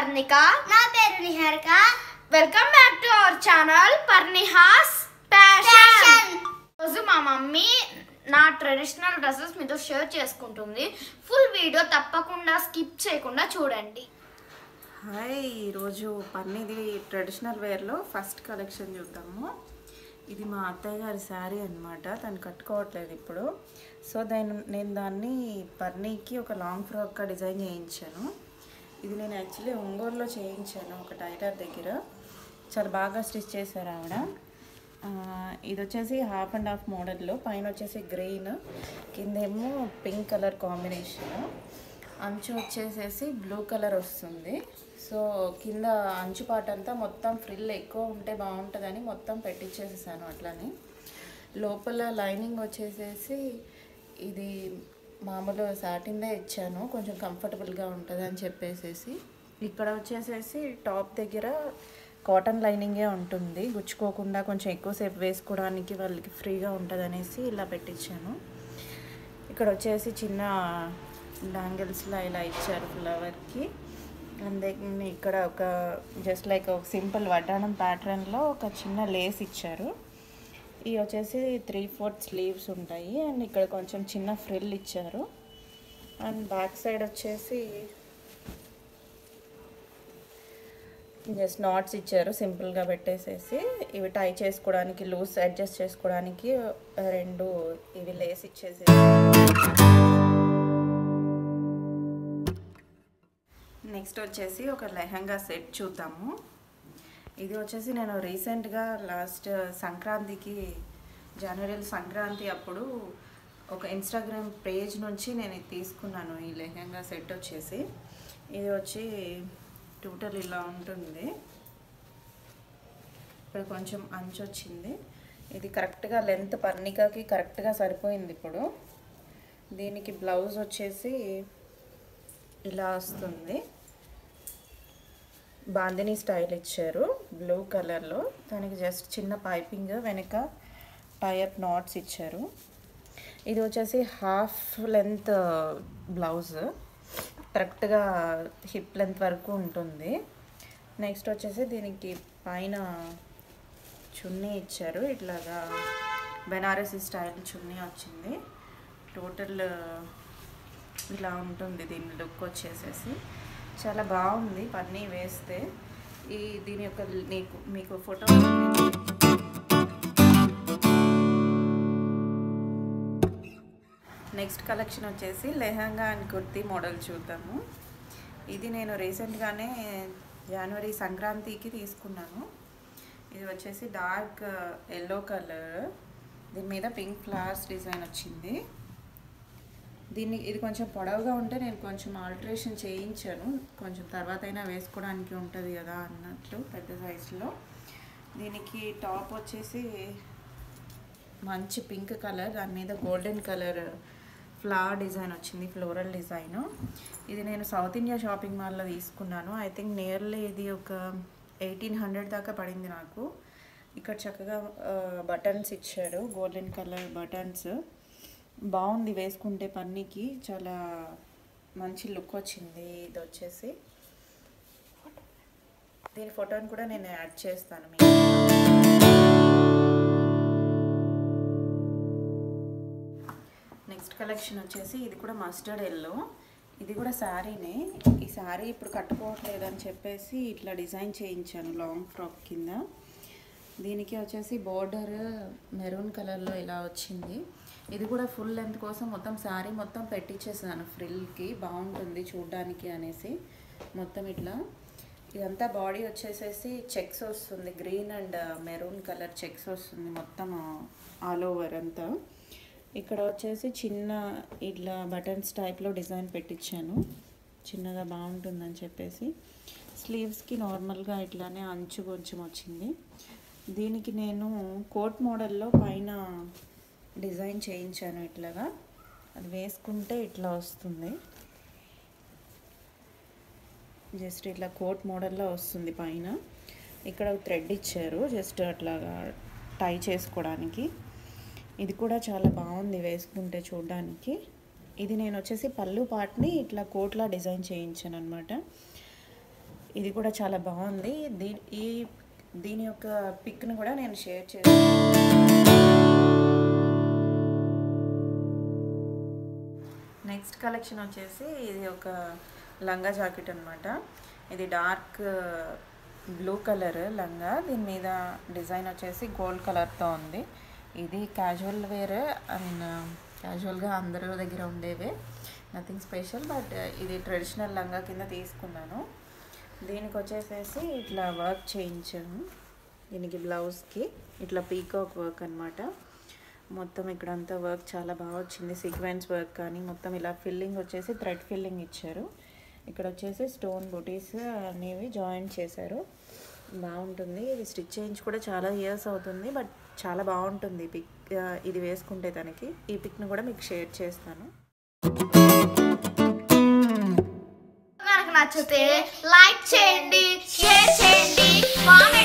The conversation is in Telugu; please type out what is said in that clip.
పర్ణిక నా పేరు Niharika welcome back to our channel Parnihas fashion fashion రోజు మా మమ్మీ నా ట్రెడిషనల్ డ్రెస్సెస్ మీతో షేర్ చేసుకుంటుంది ఫుల్ వీడియో తప్పకుండా స్కిప్ చేయకుండా చూడండి హాయ్ ఈరోజు పన్నీది ట్రెడిషనల్ వేర్లో ఫస్ట్ కలెక్షన్ చూద్దాము ఇది మా అత్తయ్య గారి శారీ అనమాట తను కట్టుకోవట్లేదు ఇప్పుడు సో దాని నేను దాన్ని పన్నీకి ఒక లాంగ్ ఫ్రాక్గా డిజైన్ చేయించాను ఇది నేను యాక్చువల్లీ ఒంగోలులో చేయించాను ఒక టైలర్ దగ్గర చాలా బాగా స్టిచ్ చేశారు ఆవిడ ఆ, ఇది వచ్చేసి హాఫ్ అండ్ హాఫ్ మోడల్లో పైన వచ్చేసి గ్రీన్ కిందేమో పింక్ కలర్ కాంబినేషన్ అంచు వచ్చేసేసి బ్లూ కలర్ వస్తుంది సో కింద అంచు పాట అంతా మొత్తం ఫ్రిల్ ఎక్కువ ఉంటే బాగుంటుందని మొత్తం పెట్టించేసేసాను అట్లని లోపల లైనింగ్ వచ్చేసేసి ఇది మామూలు సాటిన్దే ఇచ్చాను కొంచెం కంఫర్టబుల్గా ఉంటుంది అని చెప్పేసేసి ఇక్కడ వచ్చేసేసి టాప్ దగ్గర కాటన్ లైనింగే ఉంటుంది గుచ్చుకోకుండా కొంచెం ఎక్కువసేపు వేసుకోవడానికి వాళ్ళకి ఫ్రీగా ఉంటుంది అనేసి ఇలా పెట్టించాను ఇక్కడ వచ్చేసి చిన్న డాంగిల్స్లా ఇలా ఇచ్చారు ఫ్లవర్కి అండ్ దెన్ ఇక్కడ ఒక జస్ట్ లైక్ ఒక సింపుల్ వడ్డానం ప్యాటర్న్లో ఒక చిన్న లేస్ ఇచ్చారు ఇవి వచ్చేసి త్రీ ఫోర్త్ స్లీవ్స్ ఉంటాయి అండ్ ఇక్కడ కొంచెం చిన్న ఫ్రిల్ ఇచ్చారు అండ్ బ్యాక్ సైడ్ వచ్చేసి జస్ట్ నాట్స్ ఇచ్చారు సింపుల్గా పెట్టేసేసి ఇవి టై చేసుకోవడానికి లూజ్ అడ్జస్ట్ చేసుకోవడానికి రెండు ఇవి లేస్ ఇచ్చేసి నెక్స్ట్ వచ్చేసి ఒక లెహంగా సెట్ చూద్దాము ఇది వచ్చేసి నేను రీసెంట్గా లాస్ట్ సంక్రాంతికి జనవరి సంక్రాంతి అప్పుడు ఒక ఇన్స్టాగ్రామ్ పేజ్ నుంచి నేను ఇది తీసుకున్నాను ఈ లెహంగా సెట్ వచ్చేసి ఇది వచ్చి టోటల్ ఇలా ఉంటుంది ఇక్కడ కొంచెం అంచు వచ్చింది ఇది కరెక్ట్గా లెంత్ పర్ణికకి కరెక్ట్గా సరిపోయింది ఇప్పుడు దీనికి బ్లౌజ్ వచ్చేసి ఇలా వస్తుంది బాందిని స్టైల్ ఇచ్చారు బ్లూ కలర్లో దానికి జస్ట్ చిన్న పైపింగ్ వెనక టైప్ నాట్స్ ఇచ్చారు ఇది వచ్చేసి హాఫ్ లెంత్ బ్లౌజ్ కరెక్ట్గా హిప్ లెంత్ వరకు ఉంటుంది నెక్స్ట్ వచ్చేసి దీనికి పైన చున్నీ ఇచ్చారు ఇట్లాగా బెనారసీ స్టైల్ చున్నీ వచ్చింది టోటల్ ఇలా ఉంటుంది దీని లుక్ వచ్చేసేసి చాలా బాగుంది పన్నీ వేస్తే ఈ దీని యొక్క నీకు మీకు ఫోటో నెక్స్ట్ కలెక్షన్ వచ్చేసి లెహంగా అండ్ కుర్తీ మోడల్ చూద్దాము ఇది నేను రీసెంట్గానే జనవరి సంక్రాంతికి తీసుకున్నాను ఇది వచ్చేసి డార్క్ ఎల్లో కలర్ దీని మీద పింక్ ఫ్లవర్స్ డిజైన్ వచ్చింది దీన్ని ఇది కొంచెం పొడవుగా ఉంటే నేను కొంచెం ఆల్టరేషన్ చేయించాను కొంచెం తర్వాత అయినా వేసుకోవడానికి ఉంటుంది కదా అన్నట్లు పెద్ద సైజులో దీనికి టాప్ వచ్చేసి మంచి పింక్ కలర్ దాని మీద గోల్డెన్ కలర్ ఫ్లవర్ డిజైన్ వచ్చింది ఫ్లోరల్ డిజైన్ ఇది నేను సౌత్ ఇండియా షాపింగ్ మాల్లో తీసుకున్నాను ఐ థింక్ నియర్లీ ఇది ఒక ఎయిటీన్ హండ్రెడ్ దాకా పడింది నాకు ఇక్కడ చక్కగా బటన్స్ ఇచ్చారు గోల్డెన్ కలర్ బటన్స్ బాగుంది వేసుకుంటే పన్నీకి చాలా మంచి లుక్ వచ్చింది ఇది వచ్చేసి దీని ఫోటోని కూడా నేను యాడ్ చేస్తాను మీకు నెక్స్ట్ కలెక్షన్ వచ్చేసి ఇది కూడా మస్టర్డ్ ఎల్లో ఇది కూడా శారీనే ఈ శారీ ఇప్పుడు కట్టుకోవట్లేదు అని చెప్పేసి ఇట్లా డిజైన్ చేయించాను లాంగ్ ఫ్రాక్ కింద దీనికి వచ్చేసి బోర్డర్ మెరూన్ కలర్లో ఇలా వచ్చింది ఇది కూడా ఫుల్ లెంత్ కోసం మొత్తం శారీ మొత్తం పెట్టించేసాను ఫ్రిల్కి బాగుంటుంది చూడ్డానికి అనేసి మొత్తం ఇట్లా ఇదంతా బాడీ వచ్చేసేసి చెక్స్ వస్తుంది green and maroon colour checks వస్తుంది మొత్తం ఆల్ ఓవర్ అంతా ఇక్కడ వచ్చేసి చిన్న ఇట్లా బటన్స్ టైప్లో డిజైన్ పెట్టించాను చిన్నగా బాగుంటుందని చెప్పేసి స్లీవ్స్కి నార్మల్గా ఇట్లానే అంచు కొంచెం వచ్చింది దీనికి నేను కోట్ మోడల్లో పైన డిజైన్ చేయించాను ఇట్లాగా అది వేసుకుంటే ఇట్లా వస్తుంది జస్ట్ ఇట్లా కోట్ మోడల్లో వస్తుంది పైన ఇక్కడ థ్రెడ్ ఇచ్చారు జస్ట్ అట్లాగా టై చేసుకోవడానికి ఇది కూడా చాలా బాగుంది వేసుకుంటే చూడడానికి ఇది నేను వచ్చేసి పళ్ళు పార్ట్ని ఇట్లా కోట్లా డిజైన్ చేయించాను అనమాట ఇది కూడా చాలా బాగుంది దీ ఈ దీని యొక్క పిక్ను కూడా నేను షేర్ చేస్తాను నెక్స్ట్ కలెక్షన్ వచ్చేసి ఇది ఒక లంగా జాకెట్ అనమాట ఇది డార్క్ బ్లూ కలర్ లంగా దీని మీద డిజైన్ వచ్చేసి గోల్డ్ కలర్తో ఉంది ఇది క్యాజువల్ వేర్ అండ్ క్యాజువల్గా అందరి దగ్గర ఉండేవే నథింగ్ స్పెషల్ బట్ ఇది ట్రెడిషనల్ లంగా కింద తీసుకున్నాను దీనికి వచ్చేసేసి ఇట్లా వర్క్ చేయించాను దీనికి బ్లౌజ్కి ఇట్లా పీకాక్ వర్క్ అనమాట మొత్తం ఇక్కడంతా వర్క్ చాలా బాగా వచ్చింది సీక్వెన్స్ వర్క్ కానీ మొత్తం ఇలా ఫిల్లింగ్ వచ్చేసి థ్రెడ్ ఫిల్లింగ్ ఇచ్చారు ఇక్కడ వచ్చేసి స్టోన్ బుటీస్ అనేవి జాయిన్ చేశారు బాగుంటుంది ఇది స్టిచ్ చేయించి కూడా చాలా ఇయర్స్ అవుతుంది బట్ చాలా బాగుంటుంది పిక్ ఇది వేసుకుంటే తనకి ఈ పిక్ను కూడా మీకు షేర్ చేస్తాను కనుక నచ్చితే లైక్ చేయండి షేర్ చేయండి కామెంట్